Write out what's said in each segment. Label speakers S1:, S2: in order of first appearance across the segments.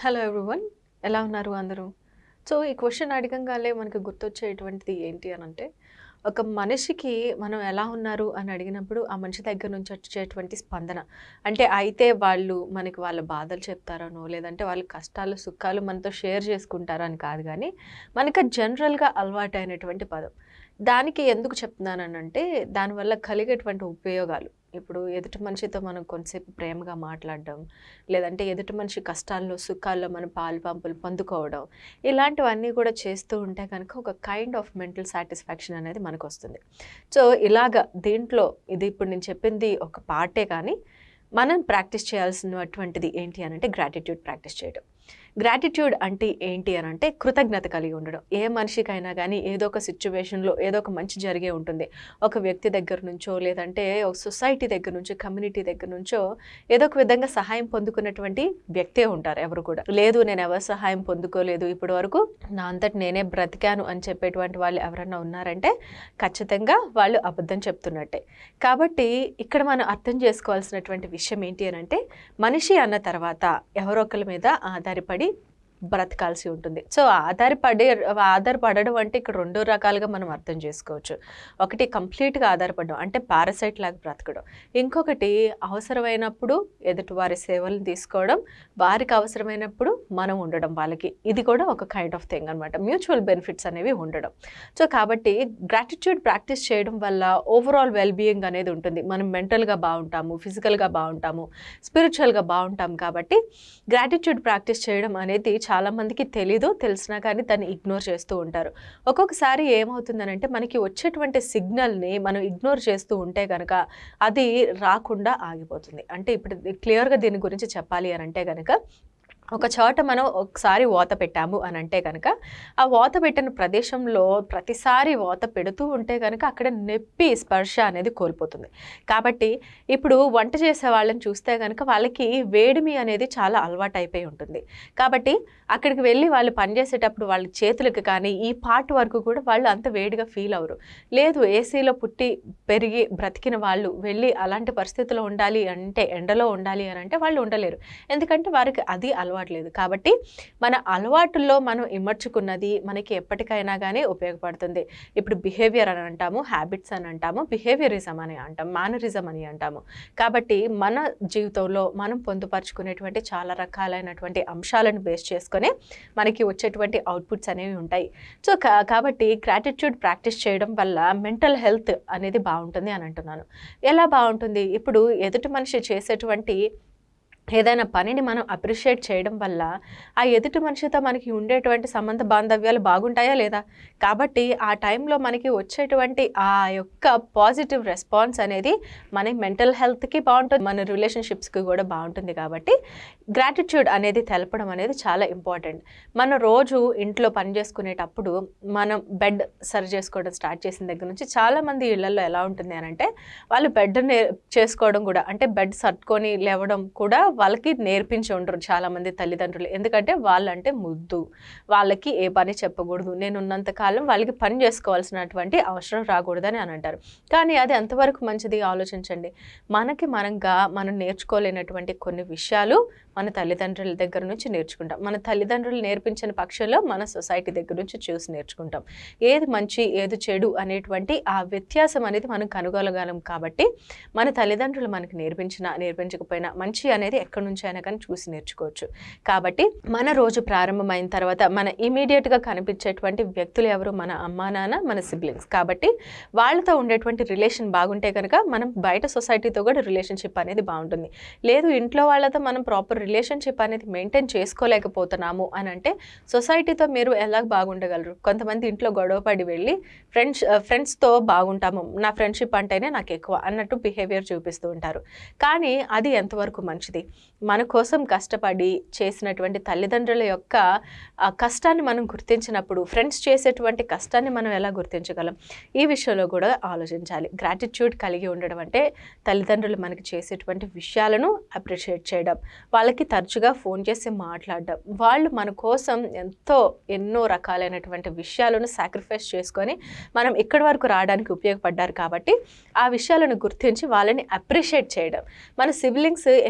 S1: hello everyone ఎలా ఉన్నారు అందరూ సో ఈ క్వశ్చన్ అడగంగానే మనకు గుర్తొచ్చేటువంటిది ఏంటి అని అంటే ఒక మనిషికి మనం ఎలా ఉన్నారు అని అడిగినప్పుడు ఆ మనిషి దగ్గర నుంచి వచ్చేటువంటి స్పందన అంటే అయితే వాళ్ళు మనకి వాళ్ళ బాధలు చెప్తారనో లేదంటే వాళ్ళ కష్టాలు సుఖాలు మనతో షేర్ చేసుకుంటారని కాదు కానీ మనకి జనరల్గా అలవాటైనటువంటి పదం దానికి ఎందుకు చెప్తున్నానంటే దానివల్ల కలిగేటువంటి ఉపయోగాలు ఇప్పుడు ఎదుటి మనిషితో మనం కొంతసేపు ప్రేమగా మాట్లాడడం లేదంటే ఎదుటి మనిషి కష్టాల్లో సుఖాల్లో మనం పాలు పంపులు పొందుకోవడం ఇలాంటివన్నీ కూడా చేస్తూ ఉంటే కనుక ఒక కైండ్ ఆఫ్ మెంటల్ సాటిస్ఫాక్షన్ అనేది మనకు వస్తుంది సో ఇలాగ దీంట్లో ఇది ఇప్పుడు నేను చెప్పింది ఒక పార్టే కానీ మనం ప్రాక్టీస్ చేయాల్సినటువంటిది ఏంటి అని అంటే గ్రాటిట్యూడ్ ప్రాక్టీస్ చేయడం గ్రాటిట్యూడ్ అంటే ఏంటి అని అంటే కృతజ్ఞత కలిగి ఉండడం ఏ మనిషికైనా కానీ ఏదో ఒక సిచ్యువేషన్లో ఏదో ఒక మంచి జరిగే ఉంటుంది ఒక వ్యక్తి దగ్గర నుంచో లేదంటే ఒక సొసైటీ దగ్గర నుంచో కమ్యూనిటీ దగ్గర నుంచో ఏదో ఒక విధంగా సహాయం పొందుకున్నటువంటి వ్యక్తే ఉంటారు ఎవరు కూడా లేదు నేను ఎవరు సహాయం పొందుకోలేదు ఇప్పటి వరకు నా అంతటి నేనే బ్రతికాను అని చెప్పేటువంటి వాళ్ళు ఎవరన్నా ఉన్నారంటే ఖచ్చితంగా వాళ్ళు అబద్ధం చెప్తున్నట్టే కాబట్టి ఇక్కడ మనం అర్థం చేసుకోవాల్సినటువంటి విషయం ఏంటి అని అంటే మనిషి అన్న తర్వాత ఎవరో ఒకరి మీద ఆధారపడి బ్రతకాల్సి ఉంటుంది సో ఆధారపడే ఆధారపడడం అంటే ఇక్కడ రెండు రకాలుగా మనం అర్థం చేసుకోవచ్చు ఒకటి కంప్లీట్గా ఆధారపడడం అంటే పారసైట్ లాగా బ్రతకడం ఇంకొకటి అవసరమైనప్పుడు ఎదుటి వారి సేవలను తీసుకోవడం వారికి అవసరమైనప్పుడు మనం ఉండడం వాళ్ళకి ఇది కూడా ఒక కైండ్ ఆఫ్ థింగ్ అనమాట మ్యూచువల్ బెనిఫిట్స్ అనేవి ఉండడం సో కాబట్టి గ్రాటిట్యూడ్ ప్రాక్టీస్ చేయడం వల్ల ఓవరాల్ వెల్ బీయింగ్ అనేది ఉంటుంది మనం మెంటల్గా బాగుంటాము ఫిజికల్గా బాగుంటాము స్పిరిచువల్గా బాగుంటాం కాబట్టి గ్రాటిట్యూడ్ ప్రాక్టీస్ చేయడం అనేది చాలామందికి తెలీదు తెలిసినా కానీ దాన్ని ఇగ్నోర్ చేస్తూ ఉంటారు ఒక్కొక్కసారి ఏమవుతుందనంటే మనకి వచ్చేటువంటి సిగ్నల్ని మనం ఇగ్నోర్ చేస్తూ ఉంటే కనుక అది రాకుండా ఆగిపోతుంది అంటే ఇప్పుడు క్లియర్గా దీని గురించి చెప్పాలి అని అంటే కనుక ఒక చోట మనం ఒకసారి వాత పెట్టాము అని అంటే కనుక ఆ వాత పెట్టిన ప్రదేశంలో ప్రతిసారి వాత పెడుతూ ఉంటే కనుక అక్కడ నొప్పి స్పర్శ అనేది కోల్పోతుంది కాబట్టి ఇప్పుడు వంట చేసే వాళ్ళని చూస్తే కనుక వాళ్ళకి వేడిమి అనేది చాలా అలవాటు అయిపోయి ఉంటుంది కాబట్టి అక్కడికి వెళ్ళి వాళ్ళు పనిచేసేటప్పుడు వాళ్ళ చేతులకు కానీ ఈ పార్ట్ వరకు కూడా వాళ్ళు అంత వేడిగా ఫీల్ అవ్వరు లేదు ఏసీలో పుట్టి పెరిగి బ్రతికిన వాళ్ళు వెళ్ళి అలాంటి పరిస్థితిలో ఉండాలి అంటే ఎండలో ఉండాలి అని అంటే వాళ్ళు ఉండలేరు ఎందుకంటే వారికి అది అలవాట్లేదు కాబట్టి మన అలవాటుల్లో మనం ఇమర్చుకున్నది మనకి ఎప్పటికైనా కానీ ఉపయోగపడుతుంది ఇప్పుడు బిహేవియర్ అని అంటాము హ్యాబిట్స్ అని అంటాము బిహేవియరిజం అని అంటాం మేనరిజం అని అంటాము కాబట్టి మన జీవితంలో మనం పొందుపరుచుకునేటువంటి చాలా రకాలైనటువంటి అంశాలను బేస్ చేసుకొని మనకి వచ్చేటువంటి అవుట్పుట్స్ అనేవి ఉంటాయి సో కా- కాబట్టి గ్రాటిట్యూడ్ ప్రాక్టీస్ చేయడం వల్ల మెంటల్ హెల్త్ అనేది బాగుంటుంది అని అంటున్నాను ఎలా బాగుంటుంది ఇప్పుడు ఎదుటి మనిషి చేసేటువంటి ఏదైనా పనిని మనం అప్రిషియేట్ చేయడం వల్ల ఆ ఎదుటి మనిషితో మనకి ఉండేటువంటి సంబంధ బాంధవ్యాలు బాగుంటాయా లేదా కాబట్టి ఆ టైంలో మనకి వచ్చేటువంటి ఆ యొక్క పాజిటివ్ రెస్పాన్స్ అనేది మన మెంటల్ హెల్త్కి బాగుంటుంది మన రిలేషన్షిప్స్కి కూడా బాగుంటుంది కాబట్టి గ్రాటిట్యూడ్ అనేది తెలపడం అనేది చాలా ఇంపార్టెంట్ మన రోజు ఇంట్లో పని చేసుకునేటప్పుడు మనం బెడ్ సరి చేసుకోవడం స్టార్ట్ చేసిన దగ్గర నుంచి చాలామంది ఇళ్లలో ఎలా ఉంటుంది అని అంటే వాళ్ళు బెడ్ నే చేసుకోవడం కూడా అంటే బెడ్ సర్దుకొని లేవడం కూడా వాళ్ళకి నేర్పించి ఉండరు చాలామంది తల్లిదండ్రులు ఎందుకంటే వాళ్ళంటే ముద్దు వాళ్ళకి ఏ పని చెప్పకూడదు నేను ఉన్నంత కాలం వాళ్ళకి పని చేసుకోవాల్సినటువంటి అవసరం రాకూడదని అని అంటారు కానీ అది ఎంతవరకు మంచిది ఆలోచించండి మనకి మనంగా మనం నేర్చుకోలేనటువంటి కొన్ని విషయాలు మన తల్లిదండ్రుల దగ్గర నుంచి నేర్చుకుంటాం మన తల్లిదండ్రులు నేర్పించిన పక్షంలో మన సొసైటీ దగ్గర నుంచి చూసి నేర్చుకుంటాం ఏది మంచి ఏది చెడు అనేటువంటి ఆ వ్యత్యాసం అనేది మనం కనుగొనగలం కాబట్టి మన తల్లిదండ్రులు మనకి నేర్పించినా నేర్పించకపోయినా మంచి అనేది ఎక్కడి నుంచి అయినా కానీ చూసి నేర్చుకోవచ్చు కాబట్టి మన రోజు ప్రారంభమైన తర్వాత మన ఇమీడియట్గా కనిపించేటువంటి వ్యక్తులు ఎవరు మన అమ్మా నాన్న మన సిబ్లింగ్స్ కాబట్టి వాళ్ళతో ఉండేటువంటి రిలేషన్ బాగుంటే కనుక మనం బయట సొసైటీతో కూడా రిలేషన్షిప్ అనేది బాగుంటుంది లేదు ఇంట్లో వాళ్ళతో మనం ప్రాపర్ రిలేషన్షిప్ అనేది మెయింటైన్ చేసుకోలేకపోతున్నాము అని అంటే సొసైటీతో మీరు ఎలా బాగుండగలరు కొంతమంది ఇంట్లో గొడవపడి వెళ్ళి ఫ్రెండ్స్ ఫ్రెండ్స్తో బాగుంటాము నా ఫ్రెండ్షిప్ అంటేనే నాకు ఎక్కువ అన్నట్టు బిహేవియర్ చూపిస్తూ ఉంటారు కానీ అది ఎంతవరకు మంచిది మన కోసం కష్టపడి చేసినటువంటి తల్లిదండ్రుల యొక్క ఆ కష్టాన్ని మనం గుర్తించినప్పుడు ఫ్రెండ్స్ చేసేటువంటి కష్టాన్ని మనం ఎలా గుర్తించగలం ఈ విషయంలో కూడా ఆలోచించాలి గ్రాటిట్యూడ్ కలిగి ఉండడం అంటే తల్లిదండ్రులు మనకి చేసేటువంటి విషయాలను అప్రిషియేట్ చేయడం వాళ్ళకి తరచుగా ఫోన్ చేసి మాట్లాడడం వాళ్ళు మన కోసం ఎంతో ఎన్నో రకాలైనటువంటి విషయాలను సాక్రిఫైస్ చేసుకొని మనం ఇక్కడి వరకు రావడానికి ఉపయోగపడ్డారు కాబట్టి ఆ విషయాలను గుర్తించి వాళ్ళని అప్రిషియేట్ చేయడం మన సిబ్లింగ్స్ ఎన్నో రకాల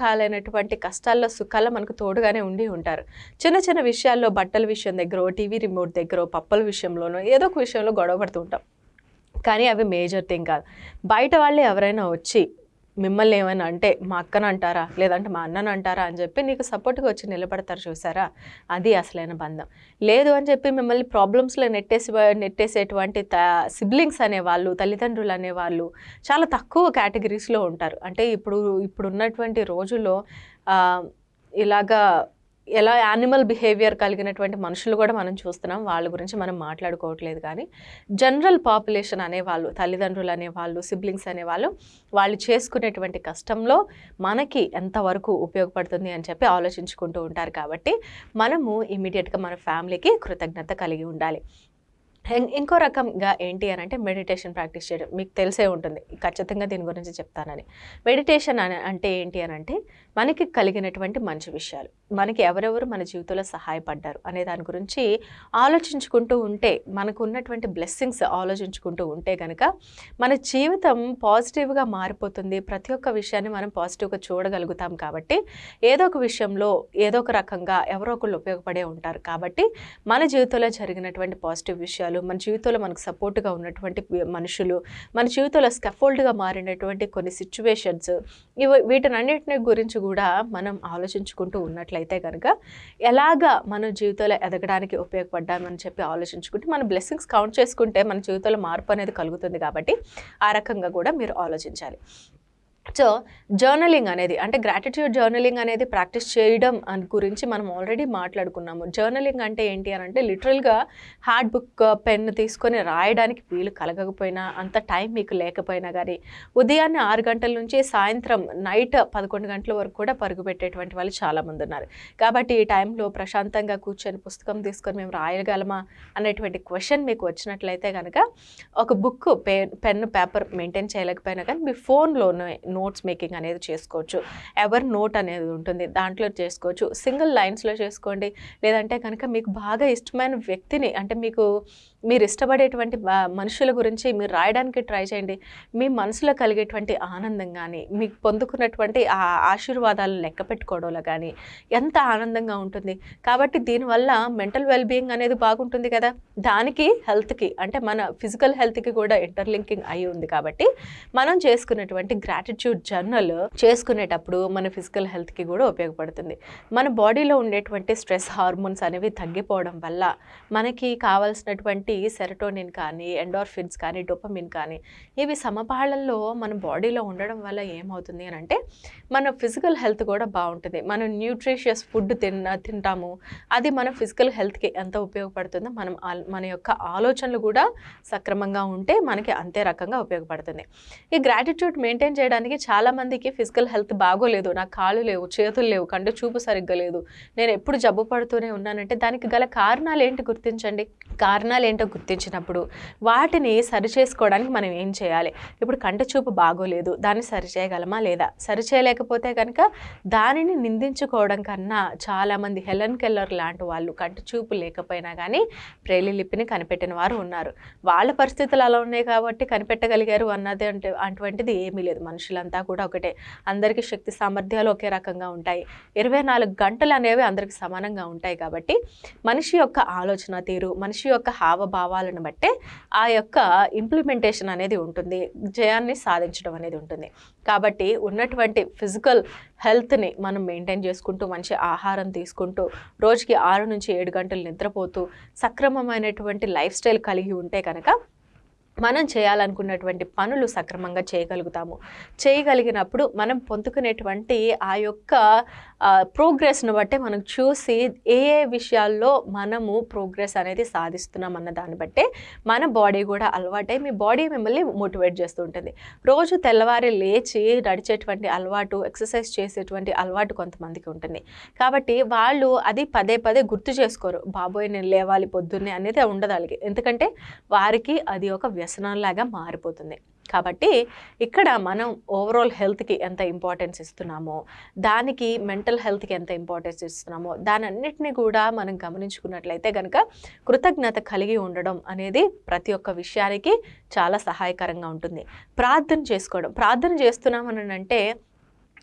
S1: రకాలైనటువంటి కష్టాల్లో సుఖాల్లో మనకు తోడుగానే ఉండి ఉంటారు చిన్న చిన్న విషయాల్లో బట్టల విషయం దగ్గర టీవీ రిమోట్ దగ్గర పప్పల విషయంలోనో ఏదో ఒక విషయంలో గొడవ పడుతూ ఉంటాం కానీ అవి మేజర్ థింగ్ కాదు బయట వాళ్ళు ఎవరైనా వచ్చి మిమ్మల్ని ఏమైనా అంటే మా అక్కను అంటారా లేదంటే మా అన్నను అంటారా అని చెప్పి నీకు సపోర్ట్గా వచ్చి నిలబడతారు చూసారా అది అసలైన బంధం లేదు అని చెప్పి మిమ్మల్ని ప్రాబ్లమ్స్లో నెట్టేసి నెట్టేసేటువంటి త సిబ్లింగ్స్ అనేవాళ్ళు తల్లిదండ్రులు అనేవాళ్ళు చాలా తక్కువ కేటగిరీస్లో ఉంటారు అంటే ఇప్పుడు ఇప్పుడు ఉన్నటువంటి రోజుల్లో ఆ, ఇలాగా ఎలా యానిమల్ బిహేవియర్ కలిగినటువంటి మనుషులు కూడా మనం చూస్తున్నాం వాళ్ళ గురించి మనం మాట్లాడుకోవట్లేదు కానీ జనరల్ పాపులేషన్ అనేవాళ్ళు తల్లిదండ్రులు అనేవాళ్ళు సిబ్లింగ్స్ అనేవాళ్ళు వాళ్ళు చేసుకునేటువంటి కష్టంలో మనకి ఎంతవరకు ఉపయోగపడుతుంది అని చెప్పి ఆలోచించుకుంటూ ఉంటారు కాబట్టి మనము ఇమీడియట్గా మన ఫ్యామిలీకి కృతజ్ఞత కలిగి ఉండాలి ఇం- ఇంకో రకంగా ఏంటి అని అంటే మెడిటేషన్ ప్రాక్టీస్ చేయడం మీకు తెలిసే ఉంటుంది ఖచ్చితంగా దీని గురించి చెప్తానని మెడిటేషన్ అని అంటే ఏంటి అని అంటే మనకి కలిగినటువంటి మంచి విషయాలు మనకి ఎవరెవరు మన జీవితంలో సహాయపడ్డారు అనే దాని గురించి ఆలోచించుకుంటూ ఉంటే మనకు ఉన్నటువంటి బ్లెస్సింగ్స్ ఆలోచించుకుంటూ ఉంటే కనుక మన జీవితం పాజిటివ్గా మారిపోతుంది ప్రతి ఒక్క విషయాన్ని మనం పాజిటివ్గా చూడగలుగుతాం కాబట్టి ఏదో ఒక విషయంలో ఏదో ఒక రకంగా ఎవరో ఒకళ్ళు ఉపయోగపడే ఉంటారు కాబట్టి మన జీవితంలో జరిగినటువంటి పాజిటివ్ విషయాలు మన జీవితంలో మనకు సపోర్ట్గా ఉన్నటువంటి మనుషులు మన జీవితంలో స్కఫోల్డ్గా మారినటువంటి కొన్ని సిచ్యువేషన్స్ ఇవి వీటినన్నిటిని గురించి కూడా మనం ఆలోచించుకుంటూ ఉన్నట్లయితే కనుక ఎలాగా మన జీవితంలో ఎదగడానికి ఉపయోగపడ్డామని చెప్పి ఆలోచించుకుంటే మన బ్లెస్సింగ్స్ కౌంట్ చేసుకుంటే మన జీవితంలో మార్పు అనేది కలుగుతుంది కాబట్టి ఆ రకంగా కూడా మీరు ఆలోచించాలి సో జర్నలింగ్ అనేది అంటే గ్రాటిట్యూడ్ జర్నలింగ్ అనేది ప్రాక్టీస్ చేయడం అని గురించి మనం ఆల్రెడీ మాట్లాడుకున్నాము జర్నలింగ్ అంటే ఏంటి అని అంటే లిటరల్గా హార్డ్ బుక్ పెన్ తీసుకొని రాయడానికి వీలు కలగకపోయినా అంత టైం మీకు లేకపోయినా కానీ ఉదయాన్నే ఆరు గంటల నుంచి సాయంత్రం నైట్ పదకొండు గంటల వరకు కూడా పరుగు పెట్టేటువంటి వాళ్ళు చాలామంది ఉన్నారు కాబట్టి ఈ టైంలో ప్రశాంతంగా కూర్చొని పుస్తకం తీసుకొని మేము రాయగలమా అనేటువంటి క్వశ్చన్ మీకు వచ్చినట్లయితే కనుక ఒక బుక్ పె పెన్ పేపర్ మెయింటైన్ చేయలేకపోయినా కానీ మీ ఫోన్లోనే నోట్స్ మేకింగ్ అనేది చేసుకోవచ్చు ఎవర్ నోట్ అనేది ఉంటుంది దాంట్లో చేసుకోవచ్చు సింగిల్ లైన్స్లో చేసుకోండి లేదంటే కనుక మీకు బాగా ఇష్టమైన వ్యక్తిని అంటే మీకు మీరు ఇష్టపడేటువంటి బ- మనుషుల గురించి మీరు రాయడానికి ట్రై చేయండి మీ మనసులో కలిగేటువంటి ఆనందం కానీ మీకు పొందుకున్నటువంటి ఆ ఆశీర్వాదాలు లెక్క పెట్టుకోవడంలో కానీ ఎంత ఆనందంగా ఉంటుంది కాబట్టి దీనివల్ల మెంటల్ వెల్బీయింగ్ అనేది బాగుంటుంది కదా దానికి హెల్త్కి అంటే మన ఫిజికల్ హెల్త్కి కూడా ఇంటర్లింకింగ్ అయి ఉంది కాబట్టి మనం చేసుకున్నటువంటి గ్రాటిట్యూడ్ జర్నల్ చేసుకునేటప్పుడు మన ఫిజికల్ హెల్త్కి కూడా ఉపయోగపడుతుంది మన బాడీలో ఉండేటువంటి స్ట్రెస్ హార్మోన్స్ అనేవి తగ్గిపోవడం వల్ల మనకి కావాల్సినటువంటి సెరటోనిన్ కానీ ఎండార్ఫిన్స్ కానీ డొపమిన్ కానీ ఇవి సమపాళల్లో మన బాడీలో ఉండడం వల్ల ఏమవుతుంది అని అంటే మన ఫిజికల్ హెల్త్ కూడా బాగుంటుంది మనం న్యూట్రిషియస్ ఫుడ్ తిన్న తింటాము అది మన ఫిజికల్ హెల్త్కి ఎంత ఉపయోగపడుతుందో మనం ఆల్- మన యొక్క ఆలోచనలు కూడా సక్రమంగా ఉంటే మనకి అంతే రకంగా ఉపయోగపడుతుంది ఈ గ్రాటిట్యూడ్ మెయింటైన్ చేయడానికి చాలా మందికి ఫిజికల్ హెల్త్ బాగోలేదు నాకు కాళ్ళు లేవు చేతులు లేవు కంటి చూపు సరిగ్గా లేదు నేను ఎప్పుడు జబ్బు పడుతూనే ఉన్నానంటే దానికి గల కారణాలు ఏంటి గుర్తించండి కారణాలు ఏంటో గుర్తించినప్పుడు వాటిని సరి చేసుకోవడానికి మనం ఏం చేయాలి ఇప్పుడు కంటి చూపు బాగోలేదు దాన్ని సరి చేయగలమా లేదా సరి చేయలేకపోతే కనుక దానిని నిందించుకోవడం కన్నా చాలామంది హెలెన్ కెల్లర్ లాంటి వాళ్ళు కంటి చూపు లేకపోయినా కానీ ప్రేలి లిపిని కనిపెట్టిన వారు ఉన్నారు వాళ్ళ పరిస్థితులు అలా ఉన్నాయి కాబట్టి కనిపెట్టగలిగారు అన్నది అంటే అటువంటిది ఏమీ లేదు మనుషులంతా కూడా ఒకటే అందరికీ శక్తి సామర్థ్యాలు ఒకే రకంగా ఉంటాయి ఇరవై నాలుగు గంటలు అనేవి అందరికి సమానంగా ఉంటాయి కాబట్టి మనిషి యొక్క ఆలోచన తీరు మనిషి యొక్క హావభావాలను బట్టే ఆ యొక్క ఇంప్లిమెంటేషన్ అనేది ఉంటుంది జయాన్ని సాధించడం అనేది ఉంటుంది కాబట్టి ఉన్నటువంటి ఫిజికల్ హెల్త్ని మనం మెయింటైన్ చేసుకుంటూ మంచి ఆహారం తీసుకుంటూ రోజుకి ఆరు నుంచి ఏడు గంటలు నిద్రపోతూ సక్రమమైనటువంటి లైఫ్ స్టైల్ కలిగి ఉంటే కనుక మనం చేయాలనుకున్నటువంటి పనులు సక్రమంగా చేయగలుగుతాము చేయగలిగినప్పుడు మనం పొందుకునేటువంటి ఆ యొక్క ప్రోగ్రెస్ను బట్టి మనం చూసి ఏ ఏ విషయాల్లో మనము ప్రోగ్రెస్ అనేది సాధిస్తున్నాం అన్న దాన్ని బట్టే మన బాడీ కూడా అలవాటై మీ బాడీ మిమ్మల్ని మోటివేట్ చేస్తూ ఉంటుంది రోజు తెల్లవారి లేచి నడిచేటువంటి అలవాటు ఎక్సర్సైజ్ చేసేటువంటి అలవాటు కొంతమందికి ఉంటుంది కాబట్టి వాళ్ళు అది పదే పదే గుర్తు చేసుకోరు బాబోయ్ నేను లేవాలి పొద్దున్నే అనేది ఉండదు వాళ్ళకి ఎందుకంటే వారికి అది ఒక వ్యసనంలాగా మారిపోతుంది కాబట్టి ఇక్కడ మనం ఓవరాల్ హెల్త్కి ఎంత ఇంపార్టెన్స్ ఇస్తున్నామో దానికి మెంటల్ హెల్త్కి ఎంత ఇంపార్టెన్స్ ఇస్తున్నామో దాని అన్నిటిని కూడా మనం గమనించుకున్నట్లయితే కనుక కృతజ్ఞత కలిగి ఉండడం అనేది ప్రతి ఒక్క విషయానికి చాలా సహాయకరంగా ఉంటుంది ప్రార్థన చేసుకోవడం ప్రార్థన చేస్తున్నామని అంటే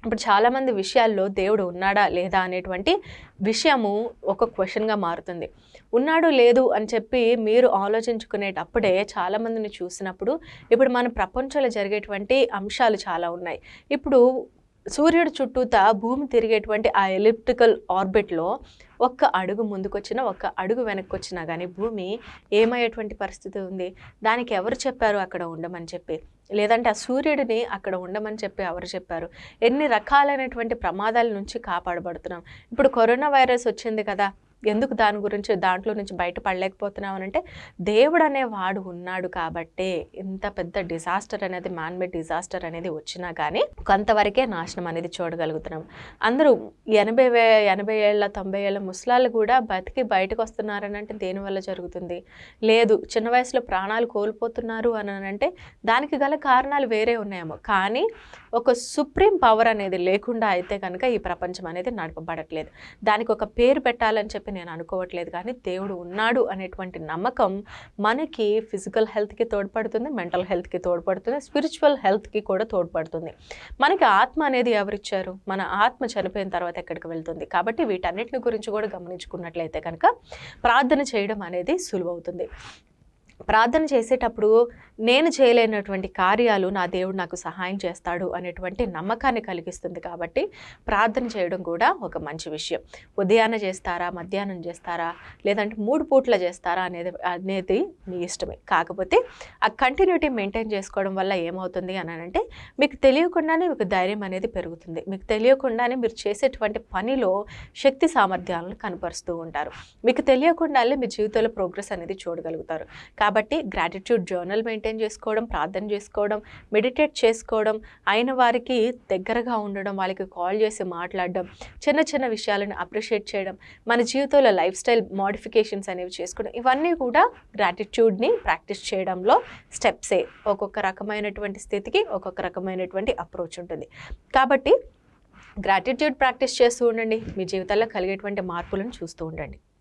S1: ఇప్పుడు చాలామంది విషయాల్లో దేవుడు ఉన్నాడా లేదా అనేటువంటి విషయము ఒక క్వశ్చన్గా మారుతుంది ఉన్నాడు లేదు అని చెప్పి మీరు ఆలోచించుకునేటప్పుడే చాలామందిని చూసినప్పుడు ఇప్పుడు మన ప్రపంచంలో జరిగేటువంటి అంశాలు చాలా ఉన్నాయి ఇప్పుడు సూర్యుడు చుట్టూతా భూమి తిరిగేటువంటి ఆ ఎలిప్టికల్ ఆర్బిట్లో ఒక్క అడుగు ముందుకొచ్చినా ఒక్క అడుగు వెనక్కి వచ్చినా కానీ భూమి ఏమయ్యేటువంటి పరిస్థితి ఉంది దానికి ఎవరు చెప్పారు అక్కడ ఉండమని చెప్పి లేదంటే ఆ సూర్యుడిని అక్కడ ఉండమని చెప్పి ఎవరు చెప్పారు ఎన్ని రకాలైనటువంటి ప్రమాదాల నుంచి కాపాడబడుతున్నాం ఇప్పుడు కరోనా వైరస్ వచ్చింది కదా ఎందుకు దాని గురించి దాంట్లో నుంచి బయటపడలేకపోతున్నాం అని అంటే దేవుడు అనే వాడు ఉన్నాడు కాబట్టే ఇంత పెద్ద డిజాస్టర్ అనేది మ్యాన్మేడ్ డిజాస్టర్ అనేది వచ్చినా కానీ కొంతవరకే నాశనం అనేది చూడగలుగుతున్నాం అందరూ ఎనభై వే ఎనభై ఏళ్ళ తొంభై ఏళ్ళ ముసలాళ్ళు కూడా బతికి బయటకు వస్తున్నారని అంటే దేనివల్ల జరుగుతుంది లేదు చిన్న వయసులో ప్రాణాలు కోల్పోతున్నారు అని అంటే దానికి గల కారణాలు వేరే ఉన్నాయేమో కానీ ఒక సుప్రీం పవర్ అనేది లేకుండా అయితే కనుక ఈ ప్రపంచం అనేది నడపబడట్లేదు దానికి ఒక పేరు పెట్టాలని చెప్పి నేను అనుకోవట్లేదు కానీ దేవుడు ఉన్నాడు అనేటువంటి నమ్మకం మనకి ఫిజికల్ హెల్త్కి తోడ్పడుతుంది మెంటల్ హెల్త్కి తోడ్పడుతుంది స్పిరిచువల్ హెల్త్కి కూడా తోడ్పడుతుంది మనకి ఆత్మ అనేది ఎవరిచ్చారు మన ఆత్మ చనిపోయిన తర్వాత ఎక్కడికి వెళ్తుంది కాబట్టి వీటన్నిటిని గురించి కూడా గమనించుకున్నట్లయితే కనుక ప్రార్థన చేయడం అనేది సులువవుతుంది ప్రార్థన చేసేటప్పుడు నేను చేయలేనటువంటి కార్యాలు నా దేవుడు నాకు సహాయం చేస్తాడు అనేటువంటి నమ్మకాన్ని కలిగిస్తుంది కాబట్టి ప్రార్థన చేయడం కూడా ఒక మంచి విషయం ఉదయాన్నే చేస్తారా మధ్యాహ్నం చేస్తారా లేదంటే మూడు పూట్ల చేస్తారా అనేది అనేది మీ ఇష్టమే కాకపోతే ఆ కంటిన్యూటీ మెయింటైన్ చేసుకోవడం వల్ల ఏమవుతుంది అని అంటే మీకు తెలియకుండానే మీకు ధైర్యం అనేది పెరుగుతుంది మీకు తెలియకుండానే మీరు చేసేటువంటి పనిలో శక్తి సామర్థ్యాలను కనపరుస్తూ ఉంటారు మీకు తెలియకుండానే మీ జీవితంలో ప్రోగ్రెస్ అనేది చూడగలుగుతారు కాబట్టి గ్రాటిట్యూడ్ జర్నల్ మెయింటైన్ చేసుకోవడం ప్రార్థన చేసుకోవడం మెడిటేట్ చేసుకోవడం అయిన వారికి దగ్గరగా ఉండడం వాళ్ళకి కాల్ చేసి మాట్లాడడం చిన్న చిన్న విషయాలను అప్రిషియేట్ చేయడం మన జీవితంలో లైఫ్ స్టైల్ మోడిఫికేషన్స్ అనేవి చేసుకోవడం ఇవన్నీ కూడా గ్రాటిట్యూడ్ని ప్రాక్టీస్ చేయడంలో స్టెప్సే ఒక్కొక్క రకమైనటువంటి స్థితికి ఒక్కొక్క రకమైనటువంటి అప్రోచ్ ఉంటుంది కాబట్టి గ్రాటిట్యూడ్ ప్రాక్టీస్ చేస్తూ ఉండండి మీ జీవితాల్లో కలిగేటువంటి మార్పులను చూస్తూ ఉండండి